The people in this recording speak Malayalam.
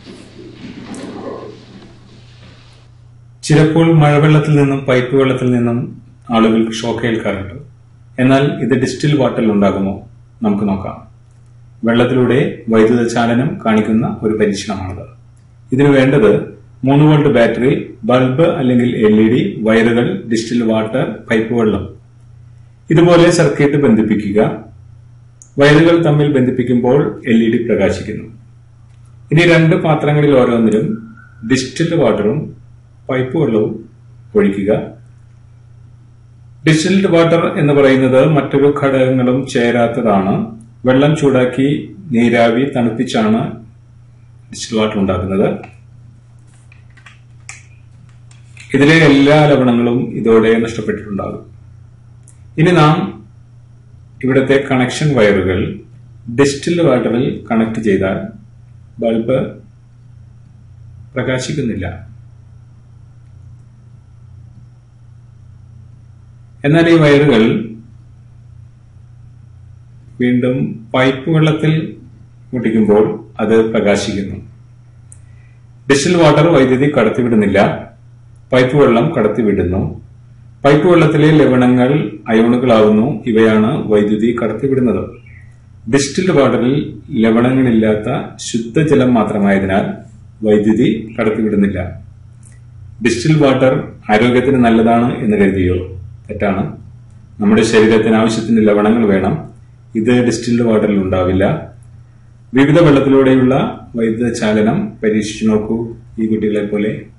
ചിലപ്പോൾ മഴവെള്ളത്തിൽ നിന്നും പൈപ്പ് വെള്ളത്തിൽ നിന്നും ആളുകൾക്ക് ഷോക്ക് ഏൽക്കാറുണ്ട് എന്നാൽ ഇത് ഡിസ്റ്റിൽ വാട്ടറിൽ ഉണ്ടാകുമോ നമുക്ക് നോക്കാം വെള്ളത്തിലൂടെ വൈദ്യുത ചാലനം കാണിക്കുന്ന ഒരു പരീക്ഷണമാണിത് ഇതിനു വേണ്ടത് മൂന്ന് വോൾട്ട് ബാറ്ററി ബൾബ് അല്ലെങ്കിൽ എൽ ഇ ഡി വയറുകൾ ഡിസ്റ്റിൽ വാട്ടർ പൈപ്പ് വെള്ളം ഇതുപോലെ സർക്യൂട്ട് ബന്ധിപ്പിക്കുക വയറുകൾ തമ്മിൽ ബന്ധിപ്പിക്കുമ്പോൾ എൽ ഇ ഡി പ്രകാശിക്കുന്നു ഇനി രണ്ട് പാത്രങ്ങളിൽ ഓരോന്നിലും ഡിസ്റ്റിൽഡ് വാട്ടറും പൈപ്പ് വെള്ളവും ഒഴിക്കുക ഡിസ്റ്റിൽഡ് വാട്ടർ എന്ന് പറയുന്നത് മറ്റൊരു ഘടകങ്ങളും ചേരാത്തതാണ് വെള്ളം ചൂടാക്കി നീരാവി തണുപ്പിച്ചാണ് ഡിസ്റ്റിൽ വാട്ടർ ഉണ്ടാക്കുന്നത് ഇതിലെ എല്ലാ ലവണങ്ങളും ഇതോടെ നഷ്ടപ്പെട്ടിട്ടുണ്ടാകും ഇനി നാം ഇവിടുത്തെ കണക്ഷൻ വയറുകൾ ഡിസ്റ്റിൽഡ് വാട്ടറിൽ കണക്ട് ചെയ്താൽ ബൾബ് പ്രകാശിക്കുന്നില്ല എന്നാൽ ഈ വയറുകൾ വീണ്ടും പൈപ്പ് വെള്ളത്തിൽ മുട്ടിക്കുമ്പോൾ അത് പ്രകാശിക്കുന്നു ഡിസ്റ്റിൽ വാട്ടർ വൈദ്യുതി കടത്തിവിടുന്നില്ല പൈപ്പ് വെള്ളം കടത്തിവിടുന്നു പൈപ്പ് വെള്ളത്തിലെ ലവണങ്ങൾ അയോണുകളാവുന്നു ഇവയാണ് വൈദ്യുതി കടത്തിവിടുന്നത് ഡിസ്റ്റിൽഡ് വാട്ടറിൽ ലവണങ്ങളില്ലാത്ത ശുദ്ധജലം മാത്രമായതിനാൽ വൈദ്യുതി കടത്തിവിടുന്നില്ല ഡിസ്റ്റിൽ വാട്ടർ ആരോഗ്യത്തിന് നല്ലതാണ് എന്ന് കരുതിയോ തെറ്റാണ് നമ്മുടെ ശരീരത്തിന് ആവശ്യത്തിന് ലവണങ്ങൾ വേണം ഇത് ഡിസ്റ്റിൽഡ് വാട്ടറിൽ ഉണ്ടാവില്ല വിവിധ വെള്ളത്തിലൂടെയുള്ള വൈദ്യുത ചാലനം പരീക്ഷിച്ചു നോക്കൂ ഈ കുട്ടികളെ പോലെ